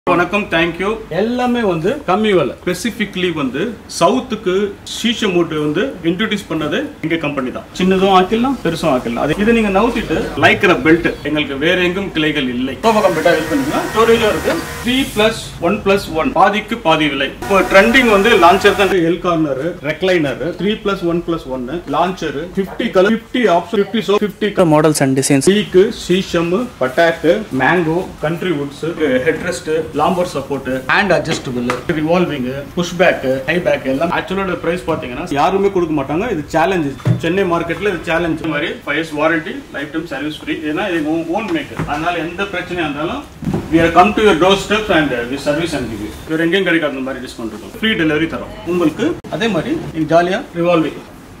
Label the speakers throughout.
Speaker 1: வணக்கம் தேங்க்யூ எல்லாமே வந்து கம்மி விலை ஸ்பெசிஃபிக்லி வந்து சவுத்துக்கு சீஷ மூட்டை வந்து இன்ட்ரடியூஸ் பண்ணது எங்க கம்பெனி தான் சின்னதும் ஆக்கிடலாம் பெருசும் ஆக்கிடலாம் அது இதை நீங்க நவுத்திட்டு லைக்கிற பெல்ட் எங்களுக்கு வேற எங்கும் கிளைகள் இல்லை சோஃபா கம்ப்ளீட்டா யூஸ் பண்ணிக்கலாம் ஸ்டோரேஜும் இருக்கு three plus one plus one பாதிக்கு பாதி விலை இப்போ ட்ரெண்டிங் வந்து லான்ச்சர் தான் L corner recliner three plus one plus ஒன்னு lounger fifty colour fifty option fifty so fifty
Speaker 2: models and designs
Speaker 1: teak sheesham padauk mango country woods head rest lumbar support hand adjustable revolving push back high back எல்லாம் ஆக்சுவலோட price பாத்தீங்கன்னா யாருமே கொடுக்க மாட்டாங்க இது challenge Chennai மார்க்கெட்ல இது சேலஞ்ச் மாதிரி five years warranty life time service free ஏன்னா இது ஓன் மேக் அதனால எந்த பிரச்சனையா இருந்தாலும் we are come to your doorstep and uh, we service and give you வேற எங்கேயும் கிடைக்காத அந்த மாதிரி டிஸ்கவுண்ட் இருக்கும் ஃப்ரீ டெலிவரி தரோம் உங்களுக்கு அதே மாதிரி நீங்க ஜாலியா ரிவால்விங்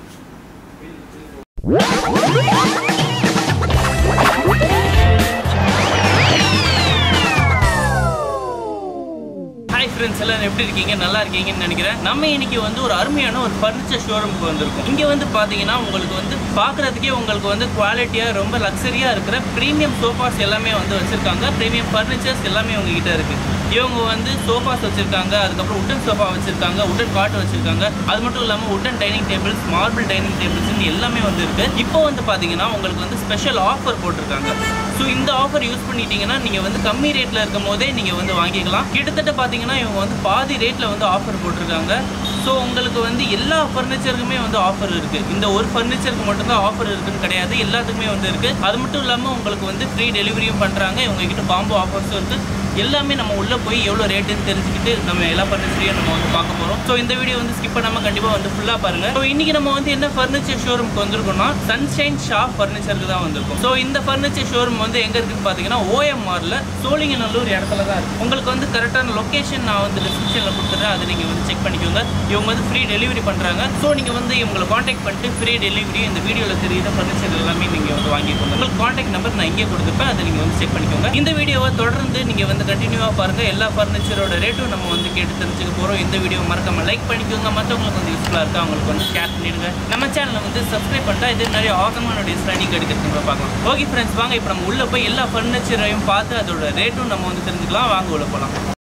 Speaker 2: ஹாய் ஃப்ரெண்ட்ஸ் எல்லாரும் எப்படி இருக்கீங்க நல்லா இருக்கீங்கன்னு நினைக்கிறேன் நம்ம இன்னைக்கு வந்து ஒரு அருமையான ஒரு ஃபர்னிச்சர் ஷோரூமுக்கு வந்திருக்கோம் இங்கே வந்து பார்த்தீங்கன்னா உங்களுக்கு வந்து பார்க்குறதுக்கே உங்களுக்கு வந்து குவாலிட்டியாக ரொம்ப லக்ஸரியாக இருக்கிற ப்ரீமியம் சோஃபாஸ் எல்லாமே வந்து வச்சுருக்காங்க ப்ரீமியம் ஃபர்னிச்சர்ஸ் எல்லாமே உங்ககிட்ட இருக்குது இவங்க வந்து சோஃபாஸ் வச்சுருக்காங்க அதுக்கப்புறம் உட்டன் சோஃபா வச்சுருக்காங்க உட்டன் காட் வச்சுருக்காங்க அது மட்டும் இல்லாமல் wooden dining tables marble dining டேபிள்ஸ்னு எல்லாமே வந்து இருக்குது இப்போ வந்து பார்த்தீங்கன்னா உங்களுக்கு வந்து ஸ்பெஷல் ஆஃபர் போட்டிருக்காங்க ஸோ இந்த ஆஃபர் யூஸ் பண்ணிட்டீங்கன்னா நீங்கள் வந்து கம்மி ரேட்டில் இருக்கும் போதே நீங்கள் வந்து வாங்கிக்கலாம் கிட்டத்தட்ட பார்த்தீங்கன்னா இவங்க வந்து பாதி ரேட்டில் வந்து ஆஃபர் போட்டிருக்காங்க ஸோ உங்களுக்கு வந்து எல்லா ஃபர்னிச்சருக்குமே வந்து ஆஃபர் இருக்குது இந்த ஒரு ஃபர்னிச்சருக்கு மட்டும்தான் ஆஃபர் இருக்குன்னு கிடையாது எல்லாத்துக்குமே வந்து இருக்குது அது மட்டும் இல்லாமல் உங்களுக்கு வந்து ஃப்ரீ டெலிவரியும் பண்ணுறாங்க இவங்ககிட்ட பாம்பு ஆஃபர்ஸும் இருக்குது எல்லாமே நம்ம உள்ளே போய் எவ்வளோ ரேட்டுன்னு தெரிஞ்சுக்கிட்டு நம்ம எல்லா ஃபர்னிச்சரையும் நம்ம வந்து பார்க்க போகிறோம் ஸோ இந்த வீடியோ வந்து ஸ்கிப் பண்ணாமல் கண்டிப்பாக வந்து ஃபுல்லாக பாருங்கள் ஸோ இன்றைக்கி நம்ம வந்து என்ன ஃபர்னிச்சர் ஷோரூம்க்கு வந்திருக்கோம்னா சன்ஷைன் ஷா ஃபர்னிச்சருக்கு தான் வந்திருக்கோம் ஸோ இந்த ஃபர்னிச்சர் ஷோரூம் வந்து எங்கே இருக்குன்னு பார்த்தீங்கன்னா ஓஎம்ஆரில் சோழிங்கநல்லூர் இடத்துல தான் இருக்குது உங்களுக்கு வந்து கரெக்டான லொக்கேஷன் நான் வந்து டிஸ்கிரிப்ஷனில் கொடுத்துறேன் அதை நீங்கள் வந்து செக் பண்ணிக்கோங்க இவங்க வந்து ஃப்ரீ டெலிவரி பண்ணுறாங்க ஸோ நீங்கள் வந்து இவங்களை காண்டாக்ட் பண்ணிட்டு ஃப்ரீ டெலிவரி இந்த வீடியோவில் தெரியுற ஃபர்னிச்சர் எல்லாமே நீங்கள் வந்து வாங்கிக்கோங்க உங்களுக்கு காண்டாக்ட் நம்பர் நான் இங்கே கொடுத்துருப்பேன் அதை நீங்கள் வந்து செக் பண்ணிக்கோங்க இந்த வீடியோவை தொடர்ந்து நீங்கள் வந்து கண்டினியூவாக பாருங்கள் எல்லா ஃபர்னிச்சரோட ரேட்டும் நம்ம வந்து கேட்டு தெரிஞ்சுக்க போகிறோம் இந்த வீடியோ மறக்காம லைக் பண்ணிக்கோங்க மற்றவங்களுக்கு வந்து யூஸ்ஃபுல்லாக இருக்கா அவங்களுக்கு வந்து ஷேர் பண்ணிடுங்க நம்ம சேனலை வந்து சப்ஸ்கிரைப் பண்ணிட்டா இது நிறைய ஆசமான டிஸ்லாம் நீங்கள் எடுக்கிறதுக்கு பார்க்கலாம் ஓகே ஃப்ரெண்ட்ஸ் வாங்க இப்போ நம்ம உள்ளே போய் எல்லா ஃபர்னிச்சரையும் பார்த்து அதோட ரேட்டும் நம்ம வந்து தெரிஞ்சுக்கலாம் வாங்க உள்ள போகலாம்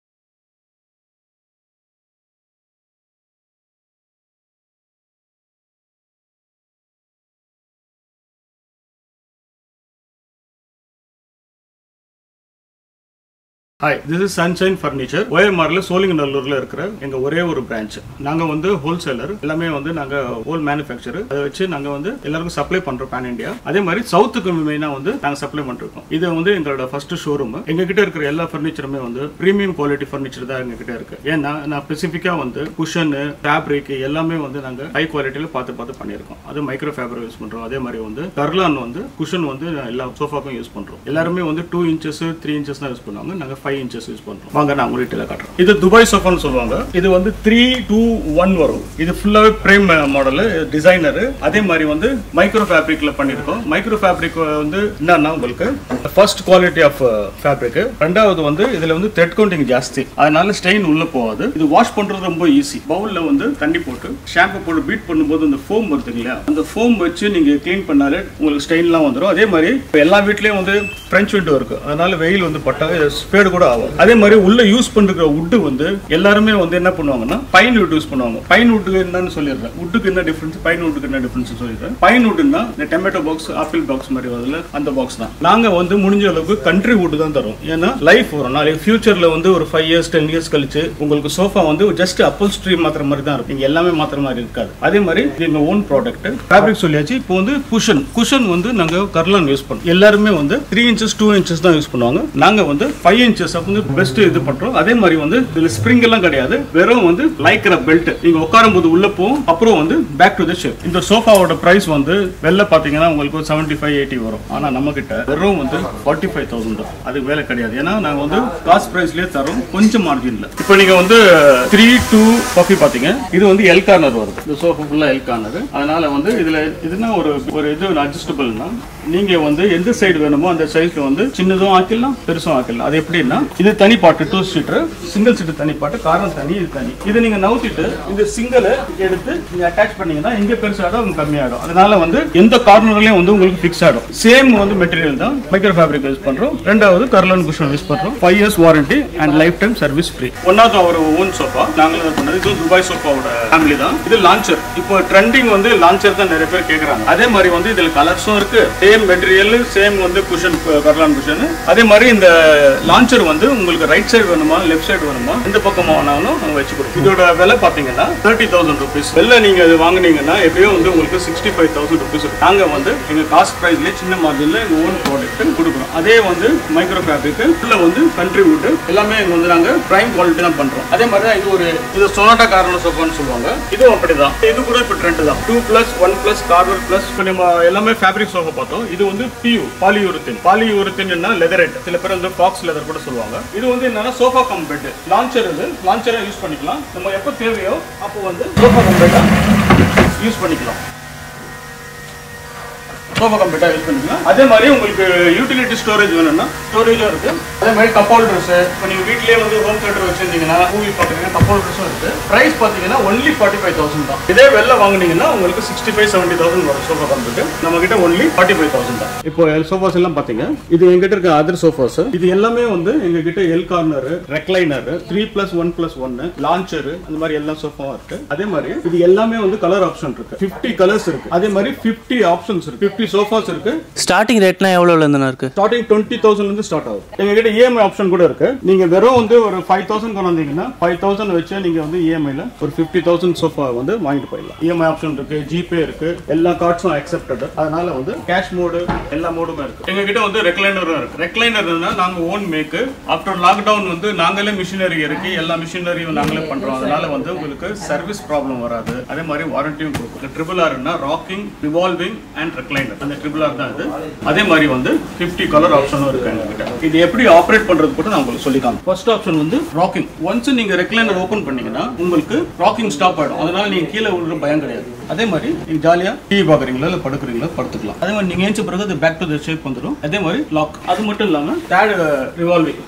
Speaker 1: hi this is Sunshine furniture ஓஎம்ஆர்ல சோழிங்கநல்லூர்ல இருக்கிற எங்க ஒரே ஒரு பிரான்ச் நாங்க வந்து ஹோல்சேலர் எல்லாமே வந்து நாங்க ஹோல் மேனுஃபேக்சர் அதை வச்சு நாங்க வந்து எல்லாருக்கும் சப்ளை பண்றோம் பேன் இந்தியா அதே மாதிரி சவுத்துக்கு மெயினா வந்து நாங்க சப்ளை பண்ணிருக்கோம் இது வந்து எங்களோட ஃபர்ஸ்ட் ஷோரூம் எங்க கிட்ட இருக்கிற எல்லா ஃபர்னிச்சருமே வந்து பிரீமியம் குவாலிட்டி ஃபர்னிச்சர் தான் எங்க கிட்ட இருக்கு ஏன்னா நான் ஸ்பெசிஃபிக்கா வந்து குஷன் ஃபேப்ரிக் எல்லாமே வந்து நாங்க ஹை குவாலிட்டியில பார்த்து பார்த்து பண்ணியிருக்கோம் அது மைக்ரோ ஃபேப்ரிக் யூஸ் பண்றோம் அதே மாதிரி வந்து கர்லான் வந்து குஷன் வந்து எல்லா சோஃபாக்கும் யூஸ் பண்றோம் எல்லாருமே வந்து டூ இன்ச்சஸ் த்ரீ இன்ச்சஸ் தான் யூஸ் பண்ணுவாங்க நாங்க ஃபைவ் இன்ச்சஸ் யூஸ் பண்றோம் வாங்க நான் உங்களுக்கு டீல காட்டுறேன் இது துபாய் சோஃபான்னு சொல்லுவாங்க இது வந்து த்ரீ டூ ஒன் வரும் இது ஃபுல்லாவே பிரேம் மாடல் டிசைனர் அதே மாதிரி வந்து மைக்ரோ ஃபேப்ரிக்ல பண்ணிருக்கோம் மைக்ரோ ஃபேப்ரிக் வந்து என்னன்னா உங்களுக்கு ஃபர்ஸ்ட் குவாலிட்டி ஆஃப் ஃபேப்ரிக் ரெண்டாவது வந்து இதுல வந்து த்ரெட் கவுண்டிங் ஜாஸ்தி அதனால ஸ்டெயின் உள்ள போகாது இது வாஷ் பண்றது ரொம்ப ஈஸி பவுல்ல வந்து தண்ணி போட்டு ஷாம்பு போட்டு பீட் பண்ணும்போது அந்த ஃபோம் வருது இல்லையா அந்த ஃபோம் வச்சு நீங்க க்ளீன் பண்ணாலே உங்களுக்கு ஸ்டெயின்லாம் வந்துடும் அதே மாதிரி இப்ப எல்லா வீட்லயும் வந்து பிரெஞ்ச் விண்டோ இருக்கு அதனால வெயில் வந்து பட்டா ஸ்பேடு கூட ஆகும் அதே மாதிரி உள்ள யூஸ் பண்ற வுட்டு வந்து எல்லாருமே வந்து என்ன பண்ணுவாங்கன்னா பைன் வுட் யூஸ் பண்ணுவாங்க பைன் வுட்டுக்கு என்னன்னு சொல்லிடுறேன் வுட்டுக்கு என்ன டிஃபரன்ஸ் பைன் வுட்டுக்கு என்ன டிஃபரன்ஸ் சொல்லிடுறேன் பைன் வுட்னா இந்த டொமேட்டோ பாக்ஸ் ஆப்பிள் பாக்ஸ் மாதிரி வருதுல அந்த பாக்ஸ் தான் நாங்க வந்து முடிஞ்ச அளவுக்கு கண்ட்ரி வுட் தான் தரோம் ஏன்னா லைஃப் வரும் நாளைக்கு ஃபியூச்சர்ல வந்து ஒரு ஃபைவ் இயர்ஸ் டென் இயர்ஸ் கழிச்சு உங்களுக்கு சோஃபா வந்து ஜஸ்ட் அப்பல் ஸ்ட்ரீம் மாத்திர மாதிரி தான் இருக்கும் நீங்க எல்லாமே மாத்திர மாதிரி இருக்காது அதே மாதிரி இது எங்க ஓன் ப்ராடக்ட் ஃபேப்ரிக் சொல்லியாச்சு இப்போ வந்து குஷன் குஷன் வந்து நாங்க கர்லான் யூஸ் பண்றோம் எல்லாருமே வந்து த்ரீ இன்ச்சஸ் டூ இன்ச்சஸ் தான் யூஸ் பண்ணுவாங்க நாங்க வந்து ஃபைவ் இன்ச்சஸ் வந்து பெஸ்ட் இது பண்றோம் அதே மாதிரி வந்து இதுல ஸ்ப்ரிங் எல்லாம் கிடையாது வெறும் வந்து லைக்கிற பெல்ட் நீங்க உட்காரும் போது உள்ள போகும் அப்புறம் வந்து பேக் டு த ஷேப் இந்த சோஃபாவோட பிரைஸ் வந்து வெளில பாத்தீங்கன்னா உங்களுக்கு செவன்டி ஃபைவ் எயிட்டி வரும் ஆனா நம்ம கிட்ட வெறும் வந்து ஃபார்ட்டி ஃபைவ் தௌசண்ட் தான் அதுக்கு மேல கிடையாது ஏன்னா நாங்க வந்து காஸ்ட் பிரைஸ்லயே தரோம் கொஞ்சம் மார்ஜின்ல இப்போ நீங்க வந்து த்ரீ டூ காஃபி பாத்தீங்க இது வந்து எல் கார்னர் வருது இந்த சோஃபா ஃபுல்லா எல் கார்னர் அதனால வந்து இதுல இதுனா ஒரு ஒரு இது அட்ஜஸ்டபிள்னா நீங்க வந்து எந்த சைடு வேணுமோ அந்த சைஸ்ல வந்து சின்னதும் ஆக்கிடலாம் பெருசும் ஆக்கிடலாம் அது எப்படின்னா இது தனி பாட்டு டூ சீட்டர் சிங்கிள் சீட்டு தனி பாட்டு காரணம் தனி இது தனி இது நீங்க நவுத்திட்டு இந்த சிங்கிளை எடுத்து நீங்க அட்டாச் பண்ணீங்கன்னா இங்க பெருசாடும் அவங்க கம்மியாடும் அதனால வந்து எந்த கார்னர்லயும் வந்து உங்களுக்கு ஃபிக்ஸ் ஆகும் சேம் வந்து மெட்டீரியல் தான் மைக்ரோ ஃபேப்ரிக் யூஸ் பண்றோம் ரெண்டாவது கர்லன் குஷன் யூஸ் பண்றோம் five years warranty and life time service free ஒன்னாவது அவர் ஓன் சோஃபா நாங்களும் பண்ணது இது துபாய் சோஃபாவோட ஃபேமிலி தான் இது லான்ச்சர் இப்போ ட்ரெண்டிங் வந்து லான்ச்சர் தான் நிறைய பேர் கேக்குறாங்க அதே மாதிரி வந்து இதுல கலர்ஸும் இருக்கு சேம் மெட்டீரியல் சேம் வந்து குஷன் கர்லான் குஷன் அதே மாதிரி இந்த லான்ச்சர் வந்து உங்களுக்கு ரைட் சைடு வேணுமா லெஃப்ட் சைடு வேணுமா எந்த பக்கம் வேணாலும் நம்ம வச்சு கொடுப்போம் இதோட விலை பாத்தீங்கன்னா தேர்ட்டி தௌசண்ட் ருபீஸ் வெளில நீங்க இது வாங்குனீங்கன்னா எப்படியும் வந்து உங்களுக்கு சிக்ஸ்டி ஃபைவ் தௌசண்ட் ருபீஸ் நாங்க வந்து எங்க காஸ்ட் பிரைஸ்ல சின்ன மார்ஜின்ல எங்க ஓன் ப்ராடக்ட் கொடுக்குறோம் அதே வந்து மைக்ரோ ஃபேப்ரிக் உள்ள வந்து கண்ட்ரி வுட் எல்லாமே இங்க வந்து நாங்க பிரைம் குவாலிட்டி தான் பண்றோம் அதே மாதிரி தான் இது ஒரு இது சொனாட்டா கார்னர் சோஃபான்னு சொல்லுவாங்க இதுவும் அப்படிதான் இது கூட இப்போ ட்ரெண்ட் தான் two plus one plus corner plus இப்போ நம்ம எல்லாமே ஃபேப்ரிக் சோஃபா பார்த்தோம் இது வந்து பியூ பாலியூரத்தின் பாலியூரத்தின் லெதரேட் சில பேர் வந்து பாக்ஸ் லெதர் கூட சொல்லுவாங்க இது வந்து என்னன்னா சோஃபா கம் பெட் லான்ச்சர் இது லான்ச்சரை யூஸ் பண்ணிக்கலாம் நம்ம எப்போ தேவையோ அப்போ வந்து சோஃபா கம் பெட்டா யூஸ் பண்ணிக்கலாம் சோஃபா கம்ப்ளீட்டாக யூஸ் பண்ணிக்கலாம் அதே மாதிரி உங்களுக்கு யூட்டிலிட்டி ஸ்டோரேஜ் வேணும்னா ஸ்டோரேஜும் இருக்கு அதே மாதிரி கப் ஹோல்டர்ஸ் இப்போ நீங்கள் வீட்லயே வந்து ஹோம் தேட்டர் வச்சிருந்தீங்கன்னா மூவி பார்க்குறீங்கன்னா கப் ஹோல்டர்ஸும் இருக்கு ப்ரைஸ் பார்த்தீங்கன்னா ஒன்லி ஃபார்ட்டி ஃபைவ் தௌசண்ட் தான் இதே வெளில வாங்குனீங்கன்னா உங்களுக்கு சிக்ஸ்டி ஃபைவ் செவன்ட்டி தௌசண்ட் வரும் சோஃபா கம்ப்ளீட் நம்ம கிட்ட ஒன்லி ஃபார்ட்டி ஃபைவ் தௌசண்ட் தான் இப்போ சோஃபாஸ் எல்லாம் பார்த்தீங்க இது எங்கிட்ட இருக்க அதர் சோஃபாஸ் இது எல்லாமே வந்து எங்க கிட்ட L corner recliner three plus one plus ஒன்னு லான்ச்சர் அந்த மாதிரி எல்லா சோஃபாவும் இருக்கு அதே மாதிரி இது எல்லாமே வந்து கலர் ஆப்ஷன் இருக்கு 50 கலர்ஸ் இருக்கு அதே மாதிரி 50 ஆப்ஷன்ஸ் இருக்கு 50 சோஃபாஸ் இருக்கு
Speaker 2: ஸ்டார்டிங் ரேட்லாம் எவ்வளோல இருந்துண்ணா இருக்கு
Speaker 1: ஸ்டார்டிங் டுவெண்ட்டி தௌசண்ட்ல இருந்து ஸ்டார்ட் ஆகும் எங்க கிட்ட இஎம்ஐ ஆப்ஷன் கூட இருக்கு நீங்க வெறும் வந்து ஒரு ஃபைவ் தௌசண்ட் கொண்டு வந்தீங்கன்னா ஃபைவ் தௌசண்ட் வச்சு நீங்க வந்து இஎம்ஐல ஒரு ஃபிஃப்டி தௌசண்ட் சோஃபா வந்து வாங்கிட்டு போயிடலாம் இஎம்ஐ ஆப்ஷன் இருக்கு ஜிபே இருக்கு எல்லா கார்ட்ஸும் அக்செப்டட் அதனால வந்து கேஷ் மோடு எல்லா மோடுமே இருக்கு எங்க கிட்ட வந்து ரெக்லைனரும் இருக்கு ரெக்லைனர் நாங்க ஓன் மேக் ஆஃப்டர் லாக்டவுன் வந்து நாங்களே மிஷினரி இருக்கு எல்லா மிஷினரியும் நாங்களே பண்றோம் அதனால வந்து உங்களுக்கு சர்வீஸ் ப்ராப்ளம் வராது அதே மாதிரி வாரண்டியும் கொடுக்கும் ட்ரிபிள் ஆர்னா ராக்கிங் ரிவால்விங் அண்ட் ரெக்லைனர் அந்த ட்ரிபிள் ஆர் தான் இது அதே மாதிரி வந்து 50 கலர் ஆப்ஷனும் இருக்கு எங்ககிட்ட இது எப்படி ஆப்ரேட் பண்றது கூட நான் உங்களுக்கு சொல்லிக்காம ஃபர்ஸ்ட் ஆப்ஷன் வந்து ராக்கிங் ஒன்ஸ் நீங்க ரெக்லைனர் ஓபன் பண்ணீங்கன்னா உங்களுக்கு ராக்கிங் ஸ்டாப் ஆயிடும் அதனால நீங்க கீழே விழுற பயம் கிடையாது அதே மாதிரி நீங்க ஜாலியா டிவி பாக்குறீங்களா இல்ல படுக்குறீங்களா படுத்துக்கலாம் அதே மாதிரி நீங்க ஏஞ்ச பிறகு அது பேக் டு த ஷேப் வந்துடும் அதே மாதிரி லாக் அது மட்டும் இல்லாம தேர்ட் ரிவால்விங்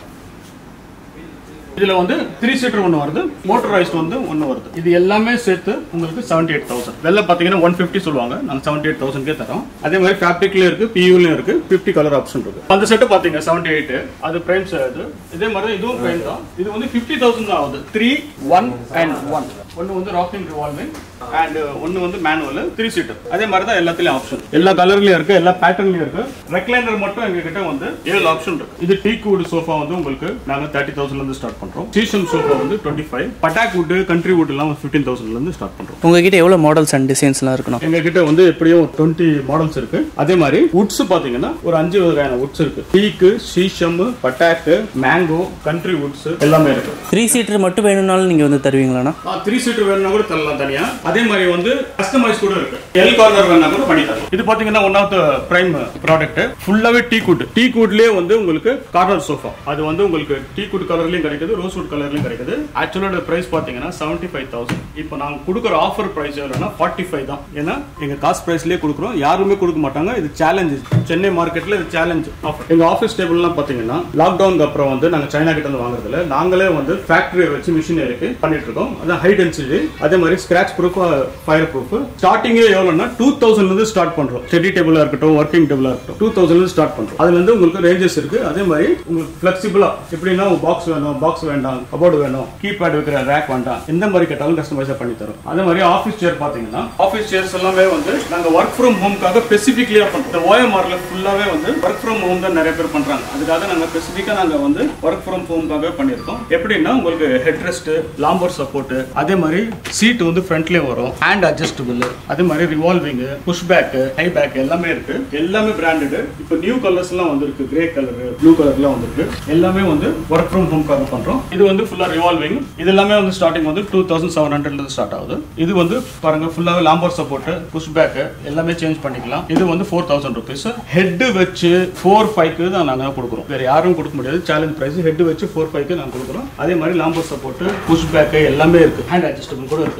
Speaker 1: இதுல வந்து த்ரீ சீட்டர் ஒன்று வருது மோட்டரைஸ்ட் வந்து ஒன்று வருது இது எல்லாமே சேர்த்து உங்களுக்கு செவன்டி எயிட் தௌசண்ட் வெளில பார்த்தீங்கன்னா ஒன் ஃபிஃப்டி சொல்லுவாங்க நாங்கள் செவன்டி எயிட் தௌசண்ட்கே தரோம் அதே மாதிரி ஃபேப்ரிக்லயும் இருக்கு பியூலையும் இருக்கு ஃபிஃப்டி கலர் ஆப்ஷன் இருக்கு அந்த செட்டு பார்த்தீங்க செவன்டி எயிட் அது பிரைம்ஸ் இது இதே மாதிரி தான் இதுவும் பிரைம் தான் இது வந்து ஃபிஃப்டி தௌசண்ட் தான் ஆகுது த்ரீ ஒன் அண்ட் ஒன் ஒன்று வந்து ராக்கிங் ரிவால்விங் அண்ட் ஒன்று வந்து மேனுவல் த்ரீ சீட்டர் அதே மாதிரி தான் எல்லாத்துலயும் ஆப்ஷன் எல்லா கலர்லயும் இருக்கு எல்லா பேட்டர்ன்லயும் இருக்கு ரெக்லைனர் மட்டும் எங்க கிட்ட வந்து ஏழு ஆப்ஷன் இருக்கு இது டீ வுட் சோஃபா வந்து உங்களுக்கு நாங்க தேர்ட்டி தௌசண்ட்ல இருந்து ஸ்டார்ட் பண்றோம் சீசன் சோஃபா வந்து twenty five padauk wood country wood எல்லாம் ஃபிஃப்டீன் தௌசண்ட்ல இருந்து ஸ்டார்ட் பண்றோம்
Speaker 2: உங்ககிட்ட எவ்வளோ மாடல்ஸ் அண்ட் டிசைன்ஸ்லாம் இருக்கணும்
Speaker 1: எங்க கிட்ட வந்து எப்படியும் டுவெண்ட்டி மாடல்ஸ் இருக்கு அதே மாதிரி வுட்ஸ் பாத்தீங்கன்னா ஒரு அஞ்சு வகையான வுட்ஸ் இருக்கு teak sheesham padauk mango country woods எல்லாமே இருக்கு
Speaker 2: த்ரீ சீட்டர் மட்டும் வேணும்னாலும் நீங்கள் வந்து தருவீங்களாண்ணா
Speaker 1: த்ரீ சீட்டர் வேணும்னா கூட தரலாம் தனியா அதே மாதிரி வந்து கஸ்டமைஸ் கூட இருக்கு எல் கார்னர் வேணா கூட பண்ணி தரலாம் இது பாத்தீங்கன்னா one of the prime product ஃபுல்லாவே டீ குட் டீ குட்லயே வந்து உங்களுக்கு கார்னர் சோஃபா அது வந்து உங்களுக்கு டீ குட் கலர்லயும் கிடைக்குது ரோஸ் வுட் கலர்லயும் கிடைக்குது ஆக்சுவலோட பிரைஸ் பாத்தீங்கன்னா செவன்டி ஃபைவ் தௌசண்ட் இப்போ நாங்க கொடுக்குற ஆஃபர் பிரைஸ் எவ்வளோனா ஃபார்ட்டி ஃபைவ் தான் ஏன்னா எங்க காஸ்ட் பிரைஸ்லயே கொடுக்குறோம் யாருமே கொடுக்க மாட்டாங்க இது சேலஞ்ச் சென்னை மார்க்கெட்ல இது சேலஞ்ச் ஆஃபர் எங்க ஆஃபீஸ் டேபிள்லாம் பாத்தீங்கன்னா லாக்டவுனுக்கு அப்புறம் வந்து நாங்க சைனா கிட்ட இருந்து வாங்குறதுல நாங்களே வந்து ஃபேக்டரியை வச்சு மிஷின் இருக்கு பண்ணிட்டு இருக்கோம் அதான் ஹை டென்சிட்டி அதே மாதிரி ஸ்கிராச் ப்ரூஃப் ஃபயர் ப்ரூஃப் ஸ்டார்டிங்கே எவ்வளோனா டூ தௌசண்ட்ல இருந்து ஸ்டார்ட் பண்றோம் ஸ்டடி டேபிளா இருக்கட்டும் ஒர்க்கிங் டேபிளா இருக்கட்டும் டூ தௌசண்ட்ல ஸ்டார்ட் பண்றோம் அதுல இருந்து உங்களுக்கு ரேஞ்சஸ் இருக்கு அதே மாதிரி உங்களுக்கு ஃபிளெக்சிபிளா எப்படின்னா பாக்ஸ் வேணும் பாக்ஸ் வேண்டாம் கபோர்டு வேணும் கீபேட் வைக்கிற ரேக் வேண்டாம் எந்த மாதிரி கேட்டாலும் கஸ்டமைஸா பண்ணி தரும் அதே மாதிரி ஆஃபீஸ் சேர் பாத்தீங்கன்னா ஆஃபீஸ் சேர்ஸ் எல்லாமே வந்து நாங்க ஒர்க் ஃப்ரம் ஹோம்காக ஸ்பெசிபிக்லியா பண்றோம் இந்த ஓஎம்ஆர்ல ஃபுல்லாவே வந்து ஒர்க் ஃப்ரம் ஹோம் தான் நிறைய பேர் பண்றாங்க அதுக்காக நாங்க ஸ்பெசிபிக்கா நாங்க வந்து ஒர்க் ஃப்ரம் ஹோம்காக பண்ணியிருக்கோம் எப்படின்னா உங்களுக்கு ஹெட் ரெஸ்ட் லாம்பர் சப்போர்ட் அதே மாதிரி சீட் வந்து ஃப்ரண்ட்லயே வரும் ஹேண்ட் அட்ஜஸ்டபிள் அதே மாதிரி revolving push back high back எல்லாமே இருக்கு எல்லாமே பிராண்டட் இப்போ நியூ கலர்ஸ் எல்லாம் வந்திருக்கு கிரே கலர் ப்ளூ கலர்லாம் வந்திருக்கு எல்லாமே வந்து ஒர்க் ஃப்ரம் ஹோம்காக பண்றோம் இது வந்து ஃபுல்லா ரிவால்விங் இது எல்லாமே வந்து ஸ்டார்டிங் வந்து டூ தௌசண்ட் செவன் ஹண்ட்ரட்ல இருந்து ஸ்டார்ட் ஆகுது இது வந்து பாருங்க ஃபுல்லாவே லாம்பர் சப்போர்ட் புஷ் பேக் எல்லாமே சேஞ்ச் பண்ணிக்கலாம் இது வந்து ஃபோர் தௌசண்ட் ருபீஸ் ஹெட் வச்சு ஃபோர் ஃபைவ்க்கு தான் நாங்க கொடுக்குறோம் வேற யாரும் கொடுக்க முடியாது சேலஞ்ச் பிரைஸ் ஹெட் வச்சு ஃபோர் ஃபைவ்க்கு நாங்க கொடுக்குறோம் அதே மாதிரி லாம்பர் சப்போர்ட் புஷ் பேக் எல்லாமே இருக்கு ஹேண்ட் அட்ஜஸ்டபிள் கூட இருக்கு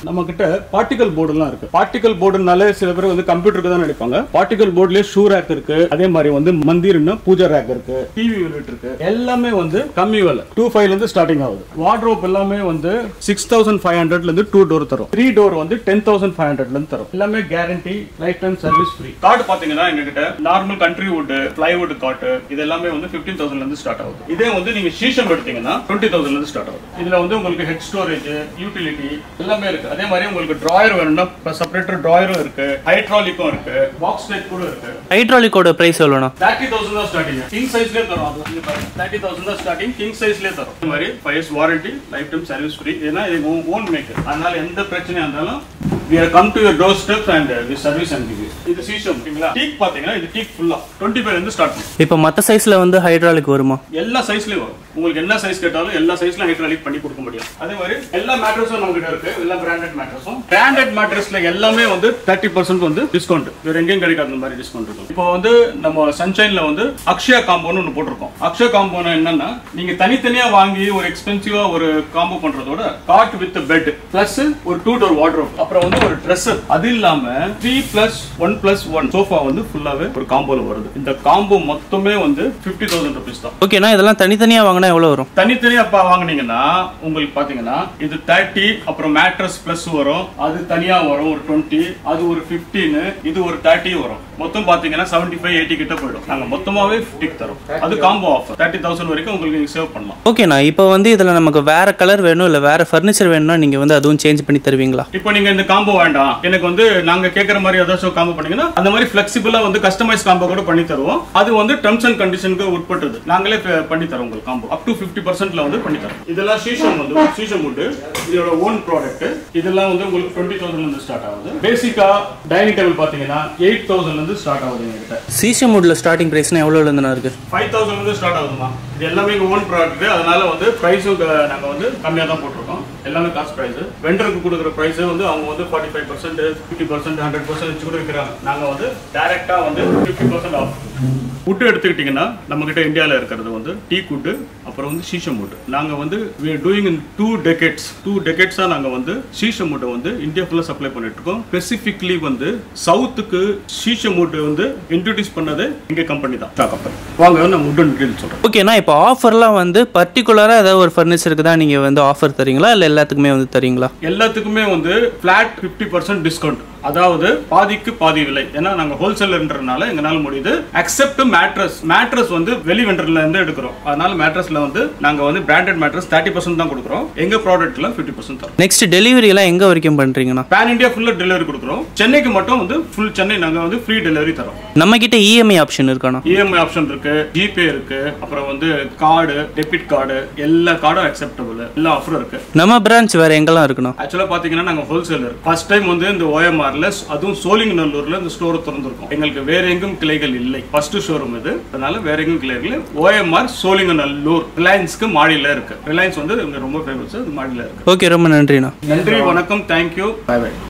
Speaker 1: நம்ம கிட்ட பார்ட்டிகல் போர்டுலாம் இருக்கு பார்ட்டிகல் போர்டுனாலே சில பேர் வந்து கம்ப்யூட்டருக்கு தான் நினைப்பாங்க பார்ட்டிகல் போர்டுலயே ஷூ ரேக் இருக்கு அதே மாதிரி வந்து மந்திர்னு பூஜா ரேக் இருக்கு டிவி யூனிட் இருக்கு எல்லாமே வந்து கம்மி விலை டூ ஃபைவ்ல இருந்து ஸ்டார்டிங் ஆகுது வார்ட்ரோப் எல்லாமே வந்து சிக்ஸ் தௌசண்ட் ஃபைவ் ஹண்ட்ரட்ல இருந்து டூ டோர் தரும் த்ரீ டோர் வந்து டென் தௌசண்ட் ஃபைவ் ஹண்ட்ரட்ல இருந்து தரும் எல்லாமே guarantee life time service free card பாத்தீங்கன்னா எங்ககிட்ட நார்மல் கண்ட்ரி வுட் பிளைவுட் காட்டு இது எல்லாமே வந்து ஃபிஃப்டீன் தௌசண்ட்ல இருந்து ஸ்டார்ட் ஆகுது இதே வந்து நீங்க சீஷம் எடுத்தீங்கன்னா டுவெண்ட்டி தௌசண்ட்ல இருந்து ஸ்டார்ட் ஆகுது இதுல வந்து உங்களுக்கு ஹெட் ஸ்டோரேஜ் யூட்டிலிட்டி எல்லாமே இருக்கு அதே மாதிரி உங்களுக்கு டிராயர் வேணும்னா செப்பரேட்டர் டிராயரும் இருக்கு ஹைட்ராலிக்கும் இருக்கு பாக்ஸ் டைப் கூட இருக்கு
Speaker 2: ஹைட்ராலிக்கோட பிரைஸ் எவ்வளோண்ணா
Speaker 1: தேர்ட்டி தௌசண்ட் தான் ஸ்டார்டிங் கிங் சைஸ்லேயே தரும் அது வந்து பாருங்க தேர்ட்டி தௌசண்ட் தான் ஸ்டார்டிங் கிங் சைஸ்லேயே தரும் இந்த மாதிரி five years warranty life time service free ஏன்னா இது ஓன் மேக்கர் அதனால எந்த பிரச்சனையா இருந்தாலும் we are come to your doorstep and uh, we service and give you இது சீசம் ஓகேங்களா டீக் பாத்தீங்கன்னா இது டீக் ஃபுல்லா டுவெண்ட்டி ஃபைவ் இருந்து ஸ்டார்ட் பண்ணும்
Speaker 2: இப்போ மற்ற சைஸில் வந்து ஹைட்ராலிக் வருமா
Speaker 1: எல்லா சைஸ்லயும் வரும் உங்களுக்கு என்ன சைஸ் கேட்டாலும் எல்லா சைஸ்லயும் ஹைட்ராலிக் பண்ணி கொடுக்க முடியும் அதே மாதிரி எல்லா மேட்ரஸும் நம்ம கிட்ட இருக்கு எல்லா பிராண்டட் மேட்ரஸும் பிராண்டட் மேட்ரஸ்ல எல்லாமே வந்து தேர்ட்டி பர்சன்ட் வந்து டிஸ்கவுண்ட் வேற எங்கேயும் கிடைக்காத அந்த மாதிரி டிஸ்கவுண்ட் இருக்கும் இப்போ வந்து நம்ம சன்ஷைன்ல வந்து அக்ஷயா காம்போன்னு ஒன்று போட்டிருக்கோம் அக்ஷயா காம்போனா என்னன்னா நீங்க தனித்தனியா வாங்கி ஒரு எக்ஸ்பென்சிவா ஒரு காம்போ பண்றதோட காட் வித் பெட் பிளஸ் ஒரு டூ டோர் வார்ட்ரோப் அப்புறம் வந்து ஒரு ட்ரெஸ்ஸர் அது இல்லாம three plus one plus one sofa வந்து ஃபுல்லாவே ஒரு காம்போல வருது இந்த காம்போ மொத்தமே வந்து பிப்டி தௌசண்ட் ருபீஸ் தான்
Speaker 2: ஓகேண்ணா இதெல்லாம் தனித்தனியாக வாங்கினா எவ்வளோ வரும்
Speaker 1: தனித்தனியா பா வாங்குனீங்கன்னா உங்களுக்கு பாத்தீங்கன்னா இது தேர்ட்டி அப்புறம் மேட்ரஸ் பிளஸ் வரும் அது தனியா வரும் ஒரு டுவெண்ட்டி அது ஒரு 15 இது ஒரு தேர்ட்டி வரும் மொத்தம் பாத்தீங்கன்னா செவன்டி ஃபைவ் எயிட்டி கிட்ட போயிடும் நாங்க மொத்தமாவே ஃபிஃப்டிக்கு தரோம் அது காம்போ ஆஃபர் தேர்ட்டி தௌசண்ட் வரைக்கும் உங்களுக்கு நீங்க சேவ் பண்ணலாம்
Speaker 2: ஓகேண்ணா இப்போ வந்து இதில் நமக்கு வேற கலர் வேணும் இல்லை வேற ஃபர்னிச்சர் வேணும்னா நீங்கள் வந்து அதுவும் சேஞ்ச் பண்ணி தருவீங்களா
Speaker 1: இப்போ நீங்க இந்த காம்போ வேண்டாம் எனக்கு வந்து நாங்க கேக்குற மாதிரி ஏதாச்சும் காம்போ பண்ணீங்கன்னா அந்த மாதிரி ஃபிளெக்சிபிளா வந்து கஸ்டமைஸ் காம்போ கூட பண்ணி தருவோம் அது வந்து டர்ம்ஸ் அண்ட் கண்டிஷனுக்கு உட்பட்டது நாங்களே ப- பண்ணி தரோம் உங்களுக்கு காம்போ அப் டு ஃபிஃப்டி பர்சன்ட்ல வந்து பண்ணி தரோம் இதெல்லாம் சீசம் வந்து சீசம் உட் இதோட ஓன் ப்ராடக்ட் இதெல்லாம் வந்து உங்களுக்கு டுவெண்ட்டி தௌசண்ட்ல இருந்து ஸ்டார்ட் ஆகுது பேசிக்கா டைனிங் டேபிள் பாத்தீங்கன்னா எயிட் தௌசண்ட்ல இருந்து ஸ்டார்ட் ஆகுது எங்ககிட்ட
Speaker 2: சிசி மூடில் ஸ்டார்டிங் ப்ரைஸ்னா எவ்வளோலேருந்துண்ணா இருக்குது
Speaker 1: ஃபைவ் தௌசண்ட்ல இருந்து ஸ்டார்ட் ஆகுதுமா இது எல்லாமே எங்க ஓன் ப்ராடக்ட் அதனால வந்து பிரைஸும் நாங்க வந்து கம்மியா தான் போட்டிருக்கோம் எல்லாமே காஸ்ட் பிரைஸ் வெண்டருக்கு கொடுக்குற பிரைஸ் வந்து அவங்க வந்து forty five percent fifty percent hundred percent வச்சு கூட விற்கிறாங்க நாங்க வந்து டைரக்டா வந்து ஃபிஃப்டி பர்சன்ட் ஆஃப் வுட் எடுத்துக்கிட்டிங்கன்னா நம்ம கிட்ட இந்தியாவில் இருக்கிறது வந்து டீ குட்டு அப்புறம் வந்து சீஷம் வுட் நாங்கள் வந்து doing in two decades two டெக்கெட்ஸாக நாங்கள் வந்து சீஷம் வுட்டை வந்து இந்தியா ஃபுல்லாக சப்ளை பண்ணிட்டு இருக்கோம் ஸ்பெசிஃபிக்லி வந்து சவுத்துக்கு சீஷம் வுட் வந்து இன்ட்ரடியூஸ் பண்ணது எங்கள் கம்பெனி தான் கம்பெனி வாங்க நான் வுட் டீல் சொல்கிறேன்
Speaker 2: ஓகேண்ணா இப்போ ஆஃபர்லாம் வந்து பர்டிகுலராக ஏதாவது ஒரு ஃபர்னிச்சருக்கு தான் நீங்கள் வந்து ஆஃபர் தரீங்களா இல்லை எல்லாத்துக்குமே வந்து தரீங்களா
Speaker 1: எல்லாத்துக்குமே வந்து ஃபிளாட் ஃபிஃப்டி பர்சன்ட் டிஸ்கவுண்ட் அதாவது பாதிக்கு பாதி விலை ஏன்னா நாங்க ஹோல்சேலர்ன்றனால எங்களால முடியுது அக்செப்ட் மேட்ரஸ் மேட்ரஸ் வந்து வெளி வெண்டர்ல இருந்து எடுக்கிறோம் அதனால மேட்ரஸ்ல வந்து நாங்க வந்து பிராண்டட் மேட்ரஸ் தேர்ட்டி பர்சன்ட் தான் கொடுக்குறோம் எங்க ப்ராடக்ட்ல ஃபிஃப்டி பர்சன்ட் தரோம்
Speaker 2: நெக்ஸ்ட் டெலிவரி எல்லாம் எங்கே வரைக்கும் பண்ணுறீங்கண்ணா
Speaker 1: பேன் இந்தியா ஃபுல்லா டெலிவரி கொடுக்குறோம் சென்னைக்கு மட்டும் வந்து ஃபுல் சென்னை நாங்க வந்து ஃப்ரீ டெலிவரி தரோம்
Speaker 2: நம்ம கிட்ட இஎம்ஐ ஆப்ஷன் இருக்காண்ணா
Speaker 1: இஎம்ஐ ஆப்ஷன் இருக்கு ஜிபே இருக்கு அப்புறம் வந்து கார்டு டெபிட் கார்டு எல்லா கார்டும் அக்செப்டபிள் எல்லா ஆஃபரும் இருக்கு
Speaker 2: நம்ம பிரான்ச் வேற எங்கெல்லாம் இருக்குண்ணா
Speaker 1: ஆக்சுவலா பாத்தீங்கன்னா நாங்க ஹோல்சேலர் ஃபர்ஸ்ட் டைம் வந்து இந்த ஓஎம்ஆர்ல அதுவும் சோழிங்கநல்லூர்ல இந்த ஸ்டோர் திறந்திருக்கோம் எங்களுக்கு வேற எங்கும் கிளைகள் இல்லை ஃபர்ஸ்ட் ஷோரூம் இது அதனால வேற எங்கும் கிளைகள் ஓஎம்ஆர் சோழிங்கநல்லூர் ரிலையன்ஸ்க்கு மாடியில இருக்கு ரிலையன்ஸ் வந்து இங்க ரொம்ப ஃபேமஸ் மாடியில இருக்கு
Speaker 2: ஓகே ரொம்ப நன்றிண்ணா
Speaker 1: நன்றி வணக்கம் தேங்க்யூ பை பை